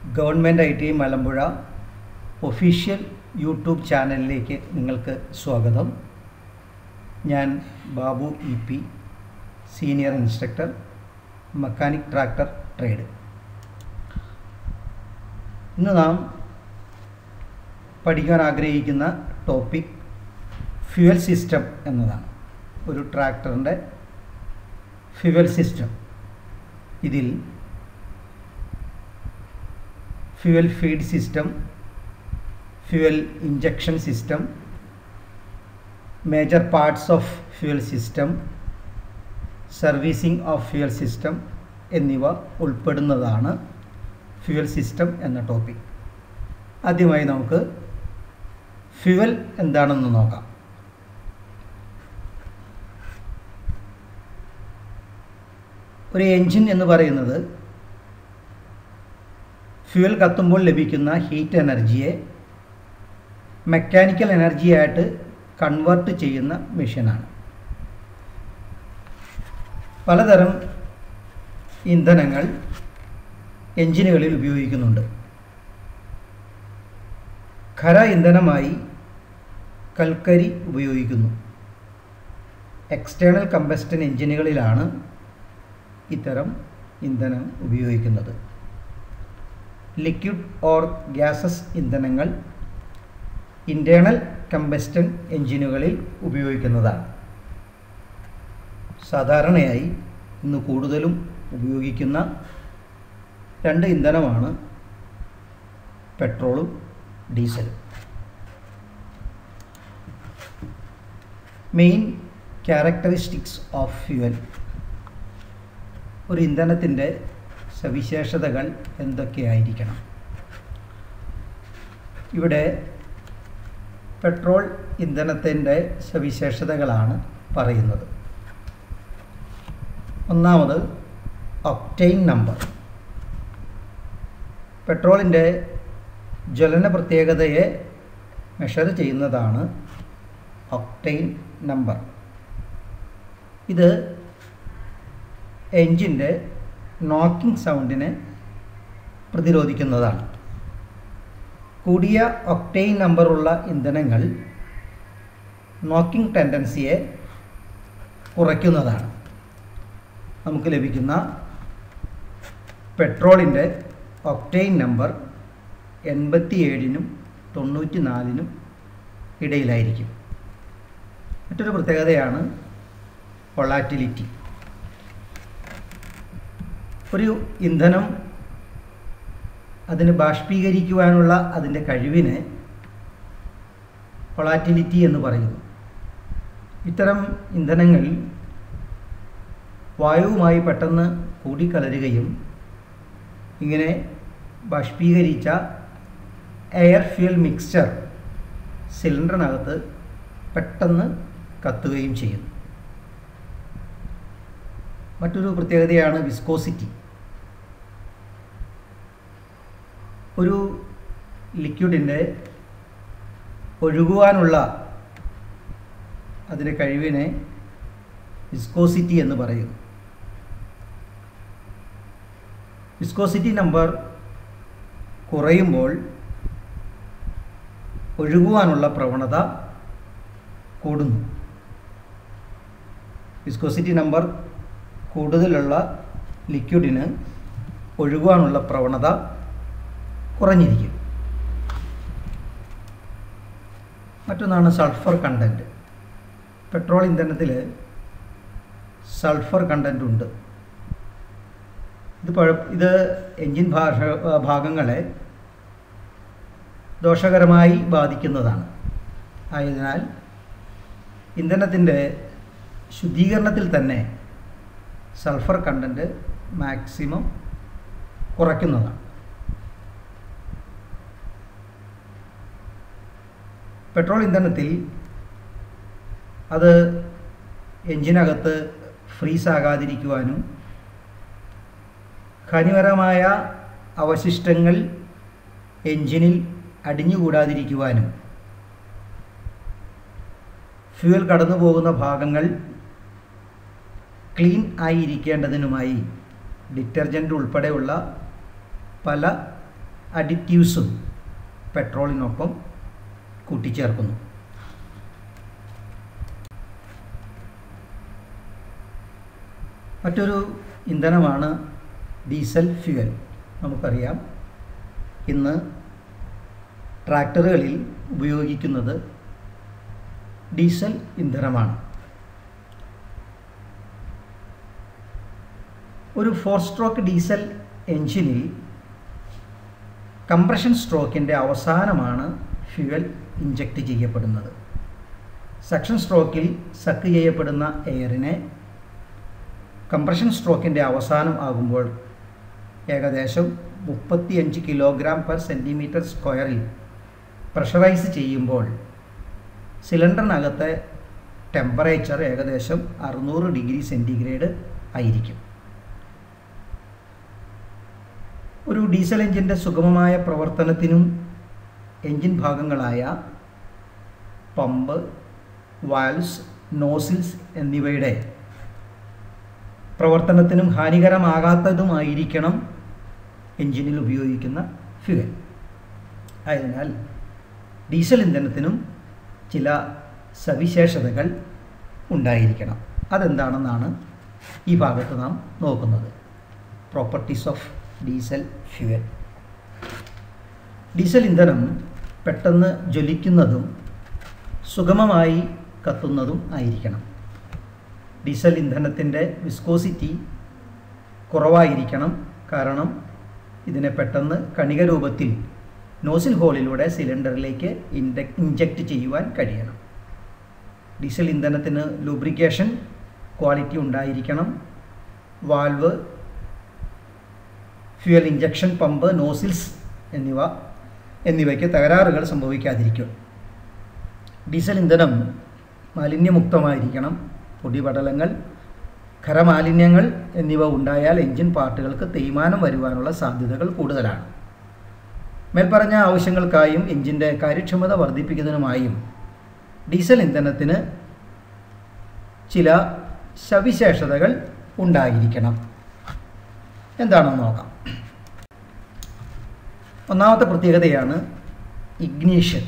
government I T Malampuzha official YouTube ചാനലിലേക്ക് നിങ്ങൾക്ക് സ്വാഗതം ഞാൻ Babu E P senior instructor mechanic tractor trade ഇന്ന് നാം പഠിക്കാൻ ആഗ്രഹിക്കുന്ന ടോപ്പിക് ഫ്യുവൽ സിസ്റ്റം എന്നതാണ് ഒരു ട്രാക്ടറിൻ്റെ ഫ്യുവൽ സിസ്റ്റം ഇതിൽ fuel feed system fuel injection system major parts of fuel system servicing of fuel system എന്നിവ ഉൾപ്പെടുന്നതാണ് ഫ്യുവൽ സിസ്റ്റം എന്ന ടോപ്പിക് ആദ്യമായി നമുക്ക് ഫ്യുവൽ എന്താണെന്ന് നോക്കാം ഒരു എൻജിൻ എന്ന് പറയുന്നത് ഫ്യുവൽ കത്തുമ്പോൾ ലഭിക്കുന്ന ഹീറ്റ് എനർജിയെ മെക്കാനിക്കൽ എനർജിയായിട്ട് കൺവേർട്ട് ചെയ്യുന്ന മെഷീനാണ് പലതരം ഇന്ധനങ്ങൾ എൻജിനുകളിൽ ഉപയോഗിക്കുന്നുണ്ട് ഖര ഇന്ധനമായി കൽക്കരി ഉപയോഗിക്കുന്നു എക്സ്റ്റേണൽ കമ്പസ്റ്റൻ എൻജിനുകളിലാണ് ഇത്തരം ഇന്ധനം ഉപയോഗിക്കുന്നത് ലിക്വിഡ് ഓർ ഗ്യാസസ് ഇന്ധനങ്ങൾ ഇൻറ്റേണൽ കമ്പസ്റ്റൻ എൻജിനുകളിൽ ഉപയോഗിക്കുന്നതാണ് സാധാരണയായി ഇന്ന് കൂടുതലും ഉപയോഗിക്കുന്ന രണ്ട് ഇന്ധനമാണ് പെട്രോളും ഡീസലും മെയിൻ ക്യാരക്ടറിസ്റ്റിക്സ് ഓഫ് ഫ്യുവൽ ഒരു ഇന്ധനത്തിൻ്റെ സവിശേഷതകൾ എന്തൊക്കെയായിരിക്കണം ഇവിടെ പെട്രോൾ ഇന്ധനത്തിൻ്റെ സവിശേഷതകളാണ് പറയുന്നത് ഒന്നാമത് ഒക്റ്റൈൻ നമ്പർ പെട്രോളിൻ്റെ ജ്വലന പ്രത്യേകതയെ മെഷർ ചെയ്യുന്നതാണ് ഒക്റ്റൈൻ നമ്പർ ഇത് എൻജിൻ്റെ നോക്കിംഗ് സൗണ്ടിനെ പ്രതിരോധിക്കുന്നതാണ് കൂടിയ ഒക്ടെയിൻ നമ്പറുള്ള ഇന്ധനങ്ങൾ നോക്കിംഗ് ടെൻഡൻസിയെ കുറയ്ക്കുന്നതാണ് നമുക്ക് ലഭിക്കുന്ന പെട്രോളിൻ്റെ ഒക്ടെയിൻ നമ്പർ എൺപത്തിയേഴിനും തൊണ്ണൂറ്റി നാലിനും ഇടയിലായിരിക്കും മറ്റൊരു പ്രത്യേകതയാണ് വൊളാറ്റിലിറ്റി ഒരു ഇന്ധനം അതിന് ബാഷ്പീകരിക്കുവാനുള്ള അതിൻ്റെ കഴിവിനെ വൊളാറ്റിലിറ്റി എന്ന് പറയുന്നു ഇത്തരം ഇന്ധനങ്ങൾ വായുവുമായി പെട്ടെന്ന് കൂടിക്കലരുകയും ഇങ്ങനെ ബാഷ്പീകരിച്ച എയർ ഫ്യൂൽ മിക്സ്ചർ സിലിണ്ടറിനകത്ത് പെട്ടെന്ന് കത്തുകയും ചെയ്യുന്നു മറ്റൊരു പ്രത്യേകതയാണ് വിസ്കോസിറ്റി ഒരു ലിക്വിഡിൻ്റെ ഒഴുകുവാനുള്ള അതിൻ്റെ കഴിവിനെ വിസ്കോസിറ്റി എന്ന് പറയുന്നു വിസ്കോസിറ്റി നമ്പർ കുറയുമ്പോൾ ഒഴുകുവാനുള്ള പ്രവണത കൂടുന്നു വിസ്കോസിറ്റി നമ്പർ കൂടുതലുള്ള ലിക്വിഡിന് ഒഴുകുവാനുള്ള പ്രവണത കുറഞ്ഞിരിക്കും മറ്റൊന്നാണ് സൾഫർ കണ്ടൻറ്റ് പെട്രോൾ ഇന്ധനത്തിൽ സൾഫർ കണ്ടൻ്റ് ഉണ്ട് ഇത് പഴ ഇത് എൻജിൻ ഭാഷ ഭാഗങ്ങളെ ദോഷകരമായി ബാധിക്കുന്നതാണ് ആയതിനാൽ ഇന്ധനത്തിൻ്റെ ശുദ്ധീകരണത്തിൽ തന്നെ സൾഫർ കണ്ടൻറ്റ് മാക്സിമം കുറയ്ക്കുന്നതാണ് പെട്രോൾ ഇന്ധനത്തിൽ അത് എഞ്ചിനകത്ത് ഫ്രീസ് ആകാതിരിക്കുവാനും ഖനിപരമായ അവശിഷ്ടങ്ങൾ എഞ്ചിനിൽ അടിഞ്ഞുകൂടാതിരിക്കുവാനും ഫ്യൂവൽ കടന്നു പോകുന്ന ഭാഗങ്ങൾ ക്ലീൻ ആയിരിക്കേണ്ടതിനുമായി ഡിറ്റർജൻ്റ് ഉൾപ്പെടെയുള്ള പല അഡിറ്റീവ്സും പെട്രോളിനൊപ്പം കൂട്ടിച്ചേർക്കുന്നു മറ്റൊരു ഇന്ധനമാണ് ഡീസൽ ഫ്യുവൽ നമുക്കറിയാം ഇന്ന് ട്രാക്ടറുകളിൽ ഉപയോഗിക്കുന്നത് ഡീസൽ ഇന്ധനമാണ് ഒരു ഫോർ സ്ട്രോക്ക് ഡീസൽ എൻജിനിൽ കംപ്രഷൻ സ്ട്രോക്കിൻ്റെ അവസാനമാണ് ഫ്യുവൽ ഇഞ്ചക്ട് ചെയ്യപ്പെടുന്നത് സക്ഷൻ സ്ട്രോക്കിൽ സക്ക് ചെയ്യപ്പെടുന്ന എയറിനെ കംപ്രഷൻ സ്ട്രോക്കിൻ്റെ അവസാനം ആകുമ്പോൾ ഏകദേശം മുപ്പത്തിയഞ്ച് കിലോഗ്രാം പെർ സെൻറ്റിമീറ്റർ സ്ക്വയറിൽ പ്രഷറൈസ് ചെയ്യുമ്പോൾ സിലിണ്ടറിനകത്തെ ടെമ്പറേച്ചർ ഏകദേശം അറുന്നൂറ് ഡിഗ്രി സെൻറ്റിഗ്രേഡ് ആയിരിക്കും ഒരു ഡീസൽ എഞ്ചിൻ്റെ സുഗമമായ പ്രവർത്തനത്തിനും എഞ്ചിൻ ഭാഗങ്ങളായ പമ്പ് വാൽവ്സ് നോസിൽസ് എന്നിവയുടെ പ്രവർത്തനത്തിനും ഹാനികരമാകാത്തതുമായിരിക്കണം എഞ്ചിനിൽ ഉപയോഗിക്കുന്ന ഫ്യുവൽ ആയതിനാൽ ഡീസൽ ഇന്ധനത്തിനും ചില സവിശേഷതകൾ ഉണ്ടായിരിക്കണം അതെന്താണെന്നാണ് ഈ ഭാഗത്ത് നാം നോക്കുന്നത് properties of diesel fuel diesel ഇന്ധനം പെട്ടെന്ന് ജ്വലിക്കുന്നതും സുഗമമായി കത്തുന്നതും ആയിരിക്കണം ഡീസൽ ഇന്ധനത്തിൻ്റെ വിസ്കോസിറ്റി കുറവായിരിക്കണം കാരണം ഇതിനെ പെട്ടെന്ന് കണിക രൂപത്തിൽ നോസിൽ ഹോളിലൂടെ സിലിണ്ടറിലേക്ക് ഇൻഡ ഇഞ്ചക്റ്റ് ചെയ്യുവാൻ കഴിയണം ഡീസൽ ഇന്ധനത്തിന് ലൂബ്രിക്കേഷൻ ക്വാളിറ്റി ഉണ്ടായിരിക്കണം valve fuel injection pump nozzles എന്നിവ എന്നിവയ്ക്ക് തകരാറുകൾ സംഭവിക്കാതിരിക്കും ഡീസൽ ഇന്ധനം മാലിന്യമുക്തമായിരിക്കണം പൊടിപടലങ്ങൾ ഖരമാലിന്യങ്ങൾ എന്നിവ ഉണ്ടായാൽ എഞ്ചിൻ പാർട്ടുകൾക്ക് തേയ്മാനം വരുവാനുള്ള സാധ്യതകൾ കൂടുതലാണ് മേൽപ്പറഞ്ഞ ആവശ്യങ്ങൾക്കായും എഞ്ചിൻ്റെ കാര്യക്ഷമത വർദ്ധിപ്പിക്കുന്നതിനുമായും ഡീസൽ ഇന്ധനത്തിന് ചില സവിശേഷതകൾ ഉണ്ടായിരിക്കണം എന്താണെന്ന് നോക്കാം ഒന്നാമത്തെ പ്രത്യേകതയാണ് ഇഗ്നീഷൻ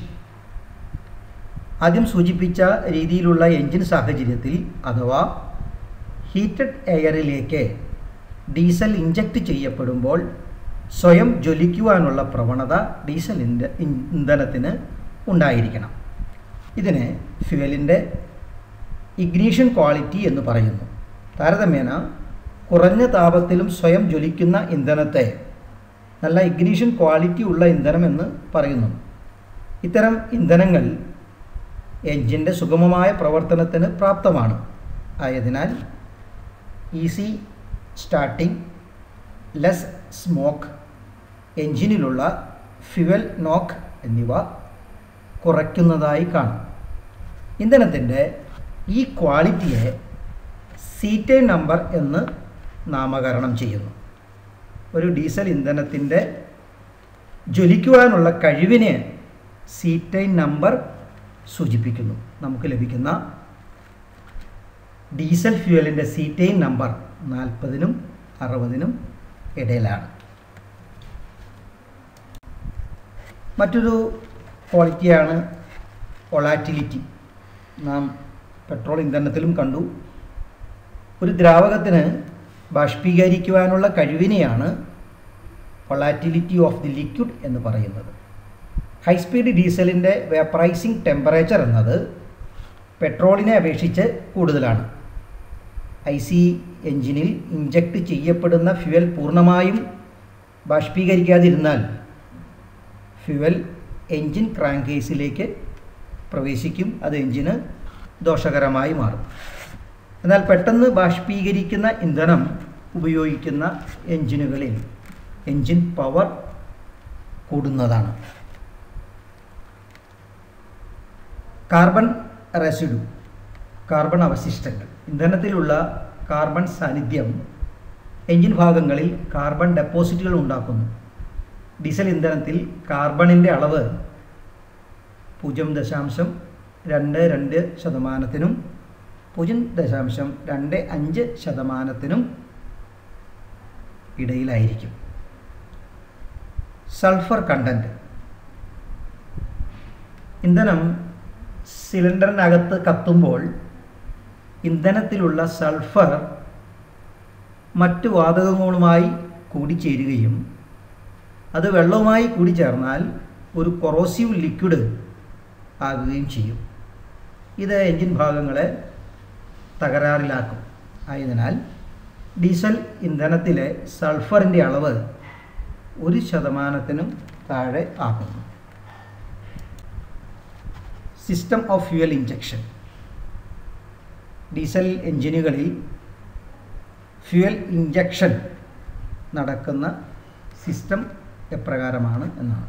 ആദ്യം സൂചിപ്പിച്ച രീതിയിലുള്ള എഞ്ചിൻ സാഹചര്യത്തിൽ അഥവാ ഹീറ്റഡ് എയറിലേക്ക് ഡീസൽ ഇഞ്ചക്ട് ചെയ്യപ്പെടുമ്പോൾ സ്വയം ജ്വലിക്കുവാനുള്ള പ്രവണത ഡീസൽ ഇന്ധ ഇന്ധനത്തിന് ഉണ്ടായിരിക്കണം ഇതിനെ ഫ്യുവലിൻ്റെ ഇഗ്നീഷൻ ക്വാളിറ്റി എന്ന് പറയുന്നു താരതമ്യേന കുറഞ്ഞ താപത്തിലും സ്വയം ജ്വലിക്കുന്ന ഇന്ധനത്തെ നല്ല ഇഗ്നീഷൻ ക്വാളിറ്റി ഉള്ള ഇന്ധനം എന്ന് പറയുന്നു ഇത്തരം ഇന്ധനങ്ങൾ എൻജിൻ്റെ സുഗമമായ പ്രവർത്തനത്തിന് പ്രാപ്തമാണ് ആയതിനാൽ ഈസി സ്റ്റാർട്ടിംഗ് ലെസ് സ്മോക്ക് എൻജിനിലുള്ള ഫ്യുവൽ നോക്ക് എന്നിവ കുറയ്ക്കുന്നതായി കാണും ഇന്ധനത്തിൻ്റെ ഈ ക്വാളിറ്റിയെ സീറ്റേ നമ്പർ എന്ന് നാമകരണം ചെയ്യുന്നു ഒരു ഡീസൽ ഇന്ധനത്തിൻ്റെ ജ്വലിക്കുവാനുള്ള കഴിവിനെ സീറ്റൈൻ നമ്പർ സൂചിപ്പിക്കുന്നു നമുക്ക് ലഭിക്കുന്ന ഡീസൽ ഫ്യൂവലിൻ്റെ സീറ്റൈൻ നമ്പർ നാൽപ്പതിനും അറുപതിനും ഇടയിലാണ് മറ്റൊരു ക്വാളിറ്റിയാണ് ഒളാറ്റിലിറ്റി നാം പെട്രോൾ ഇന്ധനത്തിലും കണ്ടു ഒരു ദ്രാവകത്തിന് ബാഷ്പീകരിക്കുവാനുള്ള കഴിവിനെയാണ് ഒളാറ്റിലിറ്റി ഓഫ് ദി ലിക്വിഡ് എന്ന് പറയുന്നത് ഹൈ സ്പീഡ് ഡീസലിൻ്റെ വേപ്പറൈസിംഗ് ടെമ്പറേച്ചർ എന്നത് പെട്രോളിനെ അപേക്ഷിച്ച് കൂടുതലാണ് ഐ സി എഞ്ചിനിൽ ഇഞ്ചക്ട് ചെയ്യപ്പെടുന്ന ഫ്യുവൽ പൂർണ്ണമായും ബാഷ്പീകരിക്കാതിരുന്നാൽ ഫ്യുവൽ എൻജിൻ ക്രാങ്ക് കേസിലേക്ക് പ്രവേശിക്കും അത് എഞ്ചിന് ദോഷകരമായി മാറും എന്നാൽ പെട്ടെന്ന് ബാഷ്പീകരിക്കുന്ന ഇന്ധനം ഉപയോഗിക്കുന്ന എഞ്ചിനുകളിൽ എൻജിൻ പവർ കൂടുന്നതാണ് കാർബൺ റെസിഡു കാർബൺ അവശിഷ്ടങ്ങൾ ഇന്ധനത്തിലുള്ള കാർബൺ സാന്നിധ്യം എഞ്ചിൻ ഭാഗങ്ങളിൽ കാർബൺ ഡെപ്പോസിറ്റുകൾ ഉണ്ടാക്കുന്നു ഡീസൽ ഇന്ധനത്തിൽ കാർബണിൻ്റെ അളവ് പൂജ്യം ദശാംശം രണ്ട് രണ്ട് ശതമാനത്തിനും പൂജ്യം ദശാംശം രണ്ട് അഞ്ച് ശതമാനത്തിനും ഇടയിലായിരിക്കും സൾഫർ കണ്ടൻറ്റ് ഇന്ധനം സിലിണ്ടറിനകത്ത് കത്തുമ്പോൾ ഇന്ധനത്തിലുള്ള സൾഫർ മറ്റു വാതകങ്ങളുമായി കൂടിച്ചേരുകയും അത് വെള്ളവുമായി കൂടിച്ചേർന്നാൽ ഒരു കൊറോസീവ് ലിക്വിഡ് ആകുകയും ചെയ്യും ഇത് എൻജിൻ ഭാഗങ്ങളെ തകരാറിലാക്കും ആയതിനാൽ ഡീസൽ ഇന്ധനത്തിലെ സൾഫറിൻ്റെ അളവ് ഒരു ശതമാനത്തിനും താഴെ ആക്കുന്നു system of fuel injection diesel എഞ്ചിനുകളിൽ ഫ്യൂവൽ ഇഞ്ചക്ഷൻ നടക്കുന്ന സിസ്റ്റം എപ്രകാരമാണ് എന്നാണ്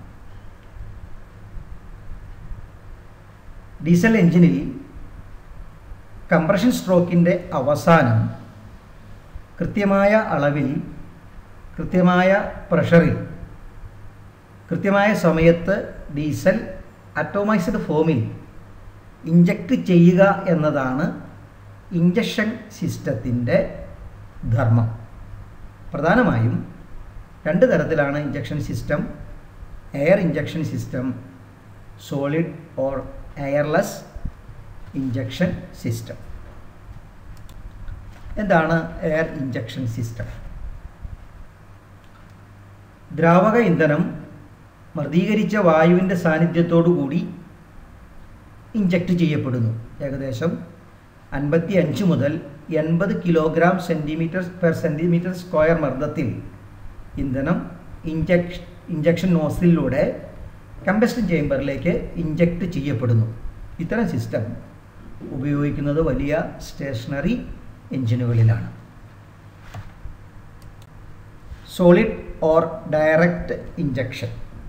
ഡീസൽ എഞ്ചിനിൽ കംപ്രഷൻ സ്ട്രോക്കിൻ്റെ അവസാനം കൃത്യമായ അളവിൽ കൃത്യമായ പ്രഷറിൽ കൃത്യമായ സമയത്ത് ഡീസൽ അറ്റോമൈസ്ഡ് ഫോമിൽ ഇഞ്ചക്ട് ചെയ്യുക എന്നതാണ് ഇഞ്ചക്ഷൻ സിസ്റ്റത്തിൻ്റെ ധർമ്മം പ്രധാനമായും രണ്ട് തരത്തിലാണ് injection system air injection system solid or airless injection system എന്താണ് എയർ ഇഞ്ചക്ഷൻ സിസ്റ്റം ദ്രാവക ഇന്ധനം മർദ്ദീകരിച്ച വായുവിൻ്റെ സാന്നിധ്യത്തോടുകൂടി ഇഞ്ചക്ട് ചെയ്യപ്പെടുന്നു ഏകദേശം അൻപത്തി അഞ്ച് മുതൽ എൺപത് kilogram centimetre per centimetre square മർദ്ദത്തിൽ ഇന്ധനം ഇഞ്ചക്ഷ ഇഞ്ചക്ഷൻ നോസിലൂടെ കമ്പസ്റ്റൻ ചേംബറിലേക്ക് ഇഞ്ചക്ട് ചെയ്യപ്പെടുന്നു ഇത്തരം സിസ്റ്റം ഉപയോഗിക്കുന്നത് വലിയ സ്റ്റേഷനറി എഞ്ചിനുകളിലാണ് സോളിഡ് ഓർ ഡയറക്റ്റ് ഇഞ്ചക്ഷൻ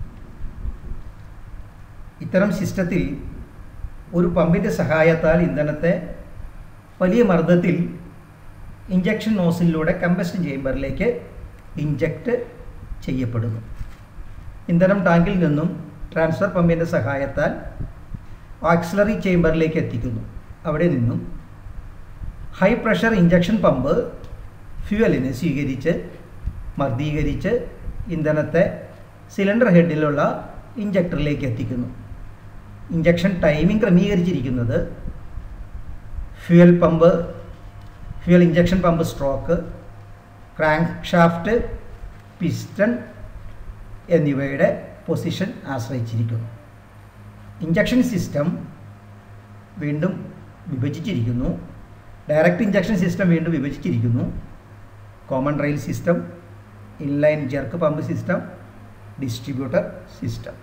ഇത്തരം സിസ്റ്റത്തിൽ ഒരു പമ്പിൻ്റെ സഹായത്താൽ ഇന്ധനത്തെ വലിയ മർദ്ദത്തിൽ ഇഞ്ചക്ഷൻ നോസിലൂടെ കമ്പസ്റ്റൻ ചേംബറിലേക്ക് ഇഞ്ചക്റ്റ് ചെയ്യപ്പെടുന്നു ഇന്ധനം ടാങ്കിൽ നിന്നും ട്രാൻസ്ഫർ പമ്പിൻ്റെ സഹായത്താൽ ആക്സിലറി ചേംബറിലേക്ക് എത്തിക്കുന്നു അവിടെ നിന്നും ഹൈ പ്രഷർ ഇഞ്ചക്ഷൻ പമ്പ് ഫ്യൂവലിനെ സ്വീകരിച്ച് മർദ്ദീകരിച്ച് ഇന്ധനത്തെ സിലിണ്ടർ ഹെഡിലുള്ള ഇഞ്ചക്ടറിലേക്ക് എത്തിക്കുന്നു ഇഞ്ചക്ഷൻ ടൈമിംഗ് ക്രമീകരിച്ചിരിക്കുന്നത് fuel pump fuel injection pump stroke crank shaft piston എന്നിവയുടെ പൊസിഷൻ ആശ്രയിച്ചിരിക്കുന്നു ഇഞ്ചക്ഷൻ സിസ്റ്റം വീണ്ടും വിഭജിച്ചിരിക്കുന്നു ഡയറക്റ്റ് ഇഞ്ചക്ഷൻ സിസ്റ്റം വീണ്ടും വിഭജിച്ചിരിക്കുന്നു common rail system inline jerk pump system distributor system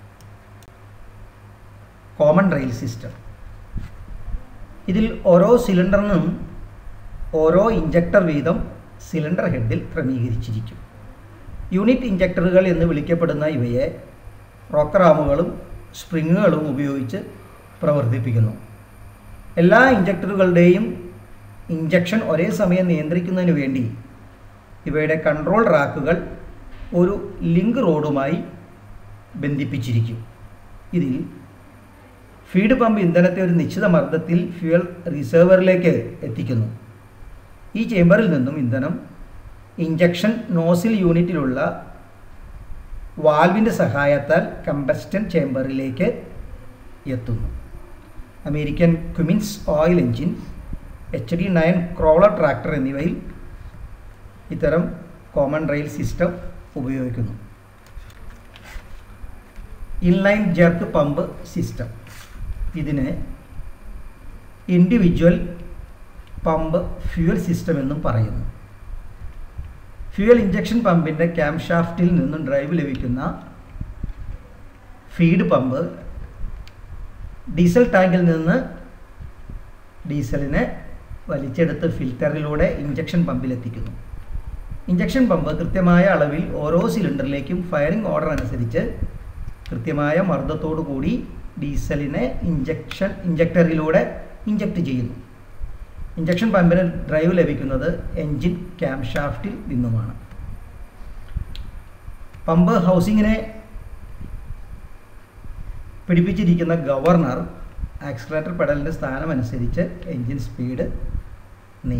common rail system ഇതിൽ ഓരോ സിലിണ്ടറിനും ഓരോ ഇഞ്ചക്ടർ വീതം സിലിണ്ടർ ഹെഡിൽ ക്രമീകരിച്ചിരിക്കും യൂണിറ്റ് ഇഞ്ചക്ടറുകൾ എന്ന് വിളിക്കപ്പെടുന്ന ഇവയെ റോക്കറാമുകളും സ്പ്രിങ്ങുകളും ഉപയോഗിച്ച് പ്രവർത്തിപ്പിക്കുന്നു എല്ലാ ഇഞ്ചക്ടറുകളുടെയും ഇഞ്ചക്ഷൻ ഒരേ സമയം നിയന്ത്രിക്കുന്നതിന് വേണ്ടി ഇവയുടെ കൺട്രോൾ റാക്കുകൾ ഒരു ലിങ്ക് റോഡുമായി ബന്ധിപ്പിച്ചിരിക്കും ഇതിൽ ഫീഡ് പമ്പ് ഇന്ധനത്തെ ഒരു നിശ്ചിത മർദ്ദത്തിൽ ഫ്യൂവൽ റിസർവറിലേക്ക് എത്തിക്കുന്നു ഈ ചേംബറിൽ നിന്നും ഇന്ധനം ഇഞ്ചക്ഷൻ നോസിൽ യൂണിറ്റിലുള്ള വാൽവിൻ്റെ സഹായത്താൽ കമ്പസ്റ്റൻ ചേംബറിലേക്ക് എത്തുന്നു American Cummins oil engine H D nine crawler tractor എന്നിവയിൽ ഇത്തരം കോമൺ റെയിൽ സിസ്റ്റം ഉപയോഗിക്കുന്നു ഇൻലൈൻ ജെർക്ക് പമ്പ് സിസ്റ്റം ഇതിന് ഇൻഡിവിജ്വൽ പമ്പ് ഫ്യൂവൽ സിസ്റ്റം എന്നും പറയുന്നു ഫ്യൂവൽ ഇഞ്ചക്ഷൻ പമ്പിൻ്റെ ക്യാം ഷാഫ്റ്റിൽ നിന്നും ഡ്രൈവ് ലഭിക്കുന്ന ഫീഡ് പമ്പ് ഡീസൽ ടാങ്കിൽ നിന്ന് ഡീസലിനെ വലിച്ചെടുത്ത് ഫിൽറ്ററിലൂടെ ഇഞ്ചക്ഷൻ പമ്പിലെത്തിക്കുന്നു ഇഞ്ചക്ഷൻ പമ്പ് കൃത്യമായ അളവിൽ ഓരോ സിലിണ്ടറിലേക്കും ഫയറിംഗ് ഓർഡർ അനുസരിച്ച് കൃത്യമായ മർദ്ദത്തോടു കൂടി ഡീസലിനെ ഇഞ്ചക്ഷൻ ഇഞ്ചക്ടറിലൂടെ ഇഞ്ചക്ട് ചെയ്യുന്നു ഇഞ്ചക്ഷൻ പമ്പിന് ഡ്രൈവ് ലഭിക്കുന്നത് എൻജിൻ ക്യാം ഷാഫ്റ്റിൽ നിന്നുമാണ് പമ്പ് ഹൗസിങ്ങിനെ പിടിപ്പിച്ചിരിക്കുന്ന ഗവർണർ ആക്സിലേറ്റർ പെഡലിൻ്റെ സ്ഥാനമനുസരിച്ച് എൻജിൻ സ്പീഡ്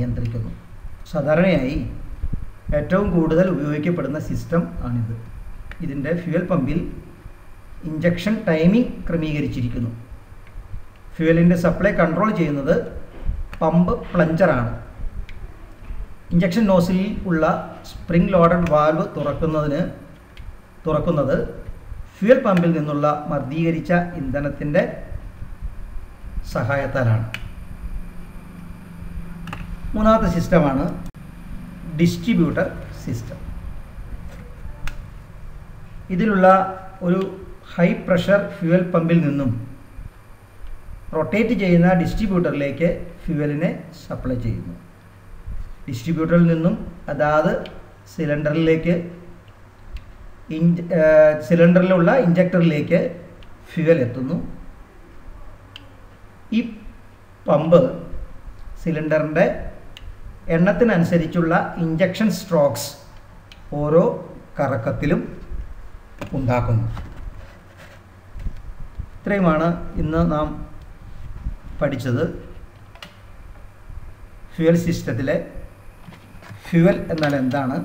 നിയന്ത്രിക്കുന്നു സാധാരണയായി ഏറ്റവും കൂടുതൽ ഉപയോഗിക്കപ്പെടുന്ന സിസ്റ്റം ആണിത് ഇതിൻ്റെ ഫ്യൂവൽ പമ്പിൽ ഇഞ്ചക്ഷൻ ടൈമിംഗ് ക്രമീകരിച്ചിരിക്കുന്നു ഫ്യൂവലിൻ്റെ സപ്ലൈ കൺട്രോൾ ചെയ്യുന്നത് പമ്പ് പ്ലഞ്ചറാണ് ഇഞ്ചക്ഷൻ നോസിലിൽ ഉള്ള സ്പ്രിംഗ് ലോഡഡ് വാൽവ് തുറക്കുന്നതിന് തുറക്കുന്നത് ഫ്യൂവൽ പമ്പിൽ നിന്നുള്ള മർദ്ദീകരിച്ച ഇന്ധനത്തിൻ്റെ സഹായത്താലാണ് മൂന്നാമത്തെ സിസ്റ്റമാണ് ഡിസ്ട്രിബ്യൂട്ടർ സിസ്റ്റം ഇതിലുള്ള ഒരു ഹൈ പ്രഷർ ഫ്യൂവൽ പമ്പിൽ നിന്നും റൊട്ടേറ്റ് ചെയ്യുന്ന ഡിസ്ട്രിബ്യൂട്ടറിലേക്ക് ഫ്യൂവലിനെ സപ്ലൈ ചെയ്യുന്നു ഡിസ്ട്രിബ്യൂട്ടറിൽ നിന്നും അതാത് സിലിണ്ടറിലേക്ക് ഇഞ്ച് സിലിണ്ടറിലുള്ള ഇഞ്ചക്ടറിലേക്ക് ഫ്യൂവൽ എത്തുന്നു ഈ പമ്പ് സിലിണ്ടറിൻ്റെ എണ്ണത്തിനനുസരിച്ചുള്ള ഇഞ്ചക്ഷൻ സ്ട്രോക്സ് ഓരോ കറക്കത്തിലും ഉണ്ടാക്കുന്നു ഇത്രയുമാണ് ഇന്ന് നാം പഠിച്ചത് ഫ്യൂവൽ സിസ്റ്റത്തിലെ ഫ്യൂവൽ എന്നാൽ എന്താണ്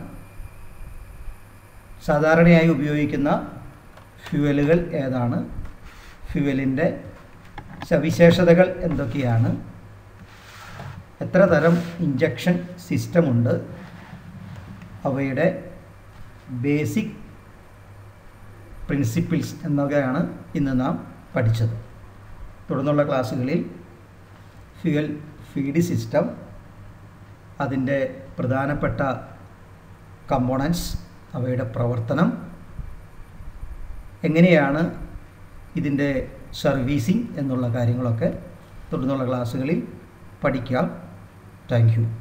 സാധാരണയായി ഉപയോഗിക്കുന്ന ഫ്യൂവലുകൾ ഏതാണ് ഫ്യൂവലിൻ്റെ സവിശേഷതകൾ എന്തൊക്കെയാണ് എത്ര തരം ഇഞ്ചക്ഷൻ സിസ്റ്റമുണ്ട് അവയുടെ ബേസിക് പ്രിൻസിപ്പിൾസ് എന്നൊക്കെയാണ് ഇന്ന് നാം പഠിച്ചത് തുടർന്നുള്ള ക്ലാസ്സുകളിൽ ഫ്യൂവൽ ഫീഡ് സിസ്റ്റം അതിൻ്റെ പ്രധാനപ്പെട്ട കമ്പോണൻസ് അവയുടെ പ്രവർത്തനം എങ്ങനെയാണ് ഇതിൻ്റെ സർവീസിങ് എന്നുള്ള കാര്യങ്ങളൊക്കെ തുടർന്നുള്ള ക്ലാസ്സുകളിൽ പഠിക്കാം താങ്ക് യു